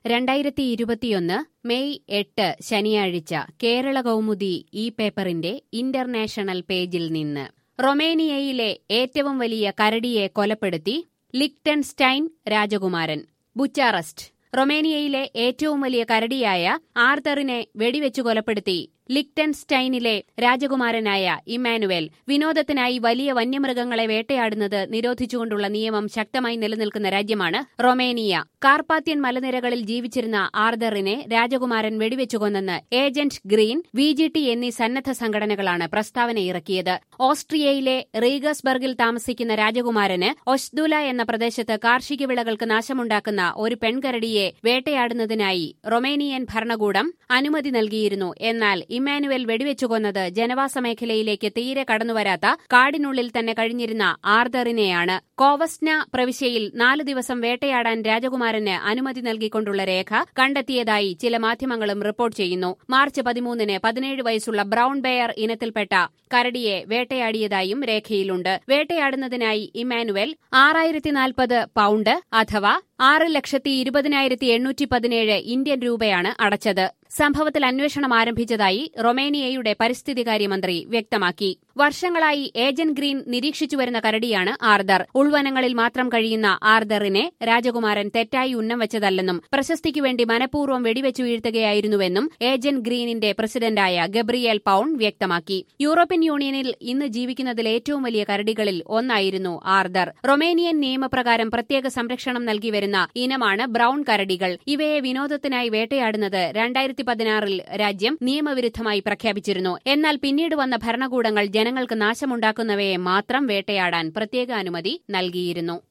രണ്ടായിരത്തി ഇരുപത്തിയൊന്ന് മെയ് എട്ട് ശനിയാഴ്ച കേരള കൗമുദി ഈ പേപ്പറിന്റെ ഇന്റർനാഷണൽ പേജിൽ നിന്ന് റൊമേനിയയിലെ ഏറ്റവും വലിയ കരടിയെ കൊലപ്പെടുത്തി ലിക്ടൻസ്റ്റൈൻ രാജകുമാരൻ ബുച്ചാറസ്റ്റ് റൊമേനിയയിലെ ഏറ്റവും വലിയ കരടിയായ ആർത്തറിനെ വെടിവെച്ചു കൊലപ്പെടുത്തി ലിക്ടൻസ്റ്റൈനിലെ രാജകുമാരനായ ഇമ്മാനുവേൽ വിനോദത്തിനായി വലിയ വന്യമൃഗങ്ങളെ വേട്ടയാടുന്നത് നിരോധിച്ചുകൊണ്ടുള്ള നിയമം ശക്തമായി നിലനിൽക്കുന്ന രാജ്യമാണ് റൊമേനിയ കാർപ്പാത്യൻ മലനിരകളിൽ ജീവിച്ചിരുന്ന ആർദറിനെ രാജകുമാരൻ വെടിവെച്ചു കൊന്നെന്ന് Agent Green V G T എന്നീ സന്നദ്ധ സംഘടനകളാണ് പ്രസ്താവന ഇറക്കിയത് ഓസ്ട്രിയയിലെ റീഗസ്ബർഗിൽ താമസിക്കുന്ന രാജകുമാരന് ഒഷ്ദുല എന്ന പ്രദേശത്ത് കാർഷിക വിളകൾക്ക് നാശമുണ്ടാക്കുന്ന ഒരു പെൺകരടിയെ വേട്ടയാടുന്നതിനായി റൊമേനിയൻ ഭരണകൂടം അനുമതി നൽകിയിരുന്നു എന്നാൽ ഇമ്മാനുവൽ വെടിവെച്ചു കൊന്നത് ജനവാസ മേഖലയിലേക്ക് തീരെ കടന്നുവരാത്ത കാടിനുള്ളിൽ തന്നെ കഴിഞ്ഞിരുന്ന ആർദറിനെയാണ് കോവസ്ന പ്രവിശ്യയിൽ നാലു ദിവസം വേട്ടയാടാൻ രാജകുമാരന് അനുമതി നൽകിക്കൊണ്ടുള്ള രേഖ കണ്ടെത്തിയതായി ചില മാധ്യമങ്ങളും റിപ്പോർട്ട് ചെയ്യുന്നു മാർച്ച് പതിമൂന്നിന് പതിനേഴ് വയസ്സുള്ള ബ്രൌൺ ബെയർ ഇനത്തിൽപ്പെട്ട കരടിയെ വേട്ടയാടിയതായും രേഖയിലുണ്ട് വേട്ടയാടുന്നതിനായി ഇമ്മാനുവൽ ആറായിരത്തി നാൽപ്പത് പൌണ്ട് അഥവാ ആറ് ലക്ഷത്തി ഇരുപതിനായിരത്തി എണ്ണൂറ്റി പതിനേഴ് ഇന്ത്യൻ രൂപയാണ് അടച്ചത് സംഭവത്തിൽ അന്വേഷണം ആരംഭിച്ചതായി റൊമേനിയയുടെ പരിസ്ഥിതികാര്യമന്ത്രി വ്യക്തമാക്കി വർഷങ്ങളായി ഏജന്റ് ഗ്രീൻ നിരീക്ഷിച്ചുവരുന്ന കരടിയാണ് ആർദർ ഉൾവനങ്ങളിൽ മാത്രം കഴിയുന്ന ആർദറിനെ രാജകുമാരൻ തെറ്റായി ഉന്നം വെച്ചതല്ലെന്നും പ്രശസ്തിക്കു വേണ്ടി മനഃപൂർവ്വം വെടിവെച്ചു വീഴ്ത്തുകയായിരുന്നുവെന്നും ഏജന്റ് ഗ്രീനിന്റെ പ്രസിഡന്റായ ഗബ്രിയേൽ പൌൺ വ്യക്തമാക്കി യൂറോപ്യൻ യൂണിയനിൽ ഇന്ന് ജീവിക്കുന്നതിൽ ഏറ്റവും വലിയ കരടികളിൽ ഒന്നായിരുന്നു ആർദർ റൊമേനിയൻ നിയമപ്രകാരം പ്രത്യേക സംരക്ഷണം നൽകി വരുന്ന ഇനമാണ് ബ്രൌൺ കരടികൾ ഇവയെ വിനോദത്തിനായി വേട്ടയാടുന്നത് രണ്ടായിരത്തി പതിനാറിൽ രാജ്യം നിയമവിരുദ്ധമായി പ്രഖ്യാപിച്ചിരുന്നു എന്നാൽ പിന്നീട് വന്ന ഭരണകൂടങ്ങൾ ജനങ്ങൾക്ക് നാശമുണ്ടാക്കുന്നവയെ മാത്രം വേട്ടയാടാൻ പ്രത്യേക അനുമതി നൽകിയിരുന്നു